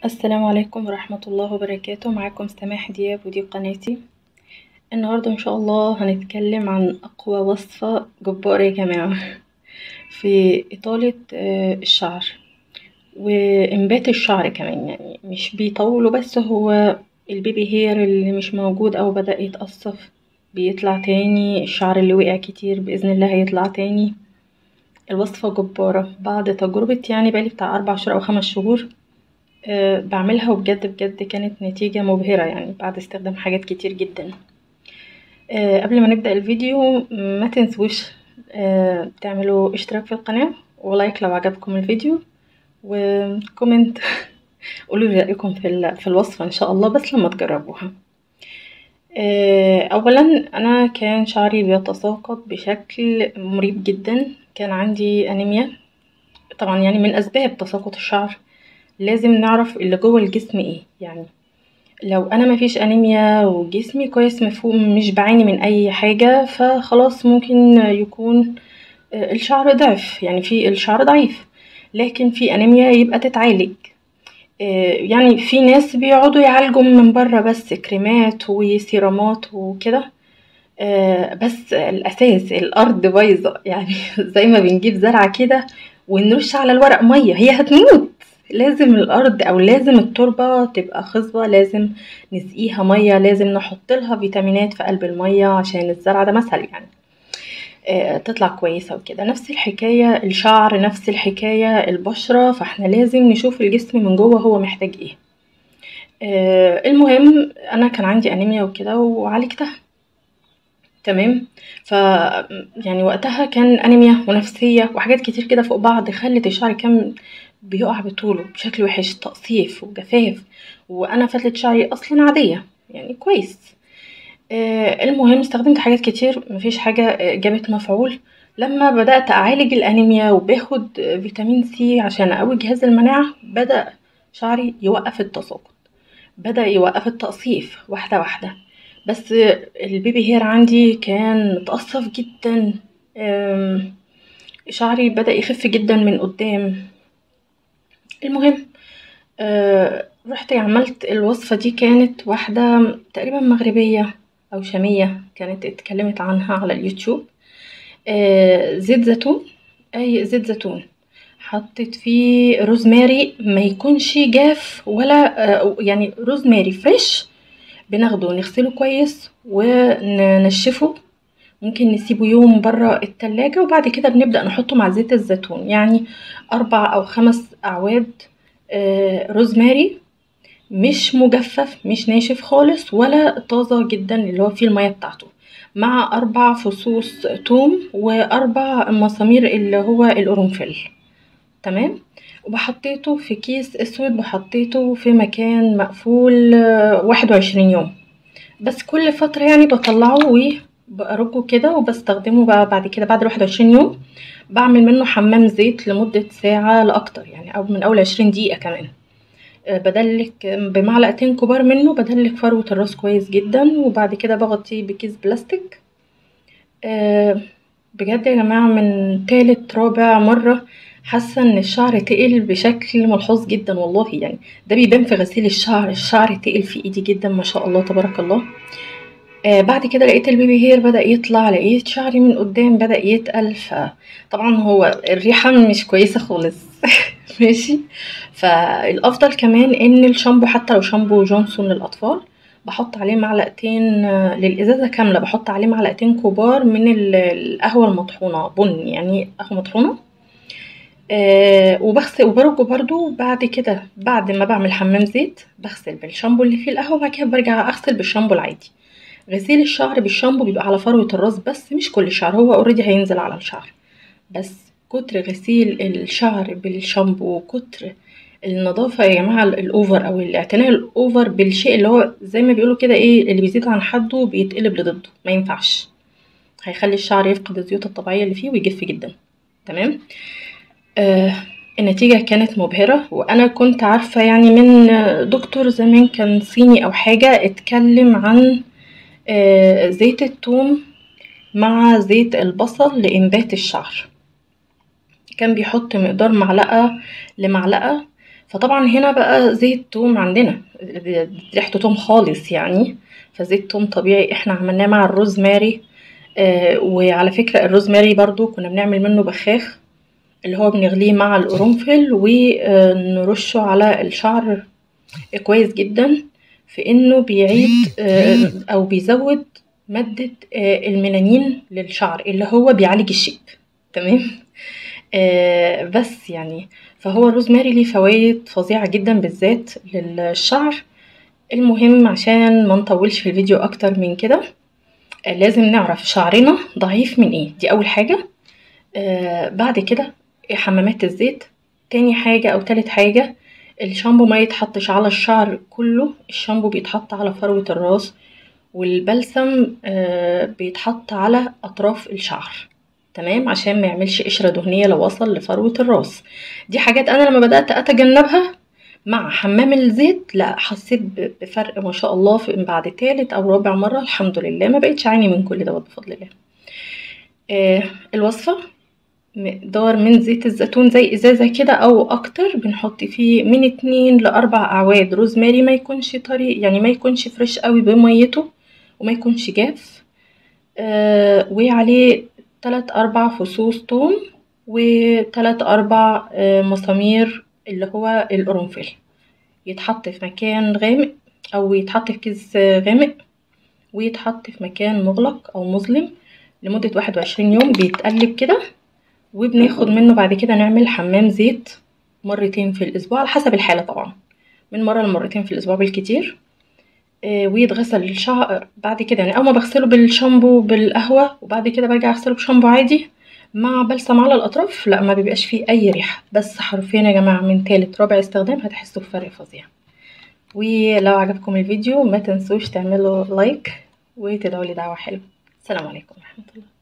السلام عليكم ورحمة الله وبركاته معاكم سماح دياب ودي قناتي النهاردة إن شاء الله هنتكلم عن أقوى وصفة جبارة يا جماعة في إطالة آه، الشعر وإنبات الشعر كمان يعني مش بيطوله بس هو البيبي هير اللي مش موجود أو بدأ يتقصف بيطلع تاني الشعر اللي وقع كتير بإذن الله هيطلع تاني الوصفة جبارة بعد تجربة يعني بقالي بتاع أربع شهور أو خمس شهور آه، بعملها وبجد بجد كانت نتيجة مبهرة يعني بعد استخدام حاجات كتير جدا آه، قبل ما نبدأ الفيديو ما تنسوش آه، تعملوا اشتراك في القناة ولايك لو عجبكم الفيديو وكومنت قولوا لي رأيكم في ال- في الوصفة إن شاء الله بس لما تجربوها آه، أولا أنا كان شعري بيتساقط بشكل مريب جدا كان عندي أنيميا طبعا يعني من أسباب تساقط الشعر لازم نعرف اللي جوه الجسم ايه يعني لو انا مفيش انيميا وجسمي كويس مفهوم مش بعاني من اي حاجة فخلاص ممكن يكون آه، الشعر ضعف يعني في الشعر ضعيف لكن في انيميا يبقى تتعالج آه، يعني في ناس بيقعدوا يعالجوا من بره بس كريمات وسيرامات وكده آه، بس الاساس الارض بايظه يعني زي ما بنجيب زرعه كده ونرش على الورق ميه هي هتموت لازم الارض او لازم التربه تبقى خصبه لازم نسقيها ميه لازم نحط لها فيتامينات في قلب الميه عشان الزرعه ده مثل يعني آه، تطلع كويسه وكده نفس الحكايه الشعر نفس الحكايه البشره فاحنا لازم نشوف الجسم من جوه هو محتاج ايه آه، المهم انا كان عندي انيميا وكده وعالجتها تمام ف يعني وقتها كان انيميا ونفسيه وحاجات كتير كده فوق بعض خلت الشعر كان بيقع بطوله بشكل وحش تقصيف وجفاف وانا فتلة شعري اصلا عاديه يعني كويس آه، المهم استخدمت حاجات كتير مفيش حاجه آه، جابت مفعول لما بدات اعالج الانيميا وباخد آه، فيتامين سي عشان اقوي جهاز المناعه بدا شعري يوقف التساقط بدأ يوقف التقصيف واحدة واحدة بس البيبي هير عندي كان متقصف جدا أم، شعري بدأ يخف جدا من قدام المهم أه، رحت عملت الوصفة دي كانت واحدة تقريبا مغربية أو شامية كانت اتكلمت عنها على اليوتيوب أه، زيت زيتون أي زيت زيتون حطيت فيه روزماري ما يكونش جاف ولا آه، يعني روزماري فريش بناخده نغسله كويس وننشفه ممكن نسيبه يوم برا التلاجة وبعد كده بنبدأ نحطه مع زيت الزيتون يعني أربع أو خمس أعواد آه، روزماري مش مجفف مش ناشف خالص ولا طازة جدا اللي هو فيه المية بتاعته مع أربع فصوص توم وأربع مسامير اللي هو القرنفل تمام وبحطيته في كيس اسود وحطيته في مكان مقفول واحد وعشرين يوم بس كل فترة يعني بطلعه وبأرجه كده وبستخدمه بقى بعد كده بعد الواحد وعشرين يوم بعمل منه حمام زيت لمدة ساعة لأكتر يعني أو من أول عشرين دقيقة كمان آه، بدلك بمعلقتين كبار منه بدلك فروة الراس كويس جدا وبعد كده بغطيه بكيس بلاستيك آه، بجد يا جماعة من تالت رابع مرة حاسة ان الشعر تقل بشكل ملحوظ جدا والله يعني ده بيبان في غسيل الشعر الشعر تقل في ايدي جدا ما شاء الله تبارك الله آه بعد كده لقيت البيبي هير بدأ يطلع لقيت شعري من قدام بدأ يتقل فطبعا هو الريحة مش كويسة خالص ماشي فالأفضل كمان إن الشامبو حتى لو شامبو جونسون للأطفال بحط عليه معلقتين آه، للإزازة كاملة بحط عليه معلقتين كبار من ال- القهوة المطحونة بن يعني قهوة مطحونة آه وبغسل وبرجه برضو بعد كده بعد ما بعمل حمام زيت بغسل بالشامبو اللي فيه القهوة وبعد كده برجع أغسل بالشامبو العادي غسيل الشعر بالشامبو بيبقى على فروة الراس بس مش كل الشعر هو اوريدي هينزل على الشعر بس كتر غسيل الشعر بالشامبو وكتر النظافة يا جماعة الأوفر أو الاعتناء الأوفر بالشيء اللي هو زي ما بيقولوا كده إيه اللي بيزيد عن حده بيتقلب لضده ما ينفعش هيخلي الشعر يفقد الزيوت الطبيعية اللي فيه ويجف جدا تمام آه النتيجة كانت مبهرة وأنا كنت عارفة يعني من دكتور زمان كان صيني أو حاجة اتكلم عن آه زيت الثوم مع زيت البصل لإنبات الشعر كان بيحط مقدار معلقة لمعلقة فطبعا هنا بقى زيت توم عندنا ريحته توم خالص يعني فزيت توم طبيعي احنا عملناه مع الروزماري آه وعلى فكرة الروزماري برضو كنا بنعمل منه بخاخ اللي هو بنغليه مع القرنفل ونرشه على الشعر كويس جدا في انه بيعيد آه او بيزود مادة آه الميلانين للشعر اللي هو بيعالج الشيب تمام آه بس يعني فهو الروزماري ليه فوائد فظيعة جدا بالذات للشعر المهم عشان ما نطولش في الفيديو اكتر من كده آه لازم نعرف شعرنا ضعيف من ايه دي اول حاجة آه بعد كده حمامات الزيت تاني حاجة او تالت حاجة الشامبو ما يتحطش على الشعر كله الشامبو بيتحط على فروة الراس والبلسم آه بيتحط على اطراف الشعر تمام عشان ما يعملش قشرة دهنية لو وصل لفروة الراس دي حاجات انا لما بدأت اتجنبها مع حمام الزيت لا حسيت بفرق ما شاء الله في بعد تالت او رابع مرة الحمد لله ما بقتش اعاني من كل دوت بفضل الله آه الوصفة مقدار من زيت الزيتون زي ازازة كده او اكتر بنحط فيه من اتنين لاربع اعواد روزماري ما يكونش طري يعني ما يكونش فريش قوي بميته وما يكونش جاف آه وعليه تلات اربع فصوص توم وتلات اربع آه مسامير اللي هو القرنفل يتحط في مكان غامق او يتحط في كيس غامق ويتحط في مكان مغلق او مظلم لمدة واحد وعشرين يوم بيتقلب كده وبناخد منه بعد كده نعمل حمام زيت مرتين في الاسبوع على حسب الحالة طبعا من مرة لمرتين في الاسبوع بالكتير آه ويتغسل الشعر بعد كده يعني اول ما بغسله بالشامبو بالقهوة وبعد كده برجع اغسله بشامبو عادي مع بلسم على الاطراف لا ما بيبقاش فيه اي ريحة بس حرفيا يا جماعة من تالت رابع استخدام هتحسوا بفرق فظيع ولو عجبكم الفيديو ما تنسوش تعملوا لايك وتدعوا لي دعوة حلوة السلام عليكم ورحمة الله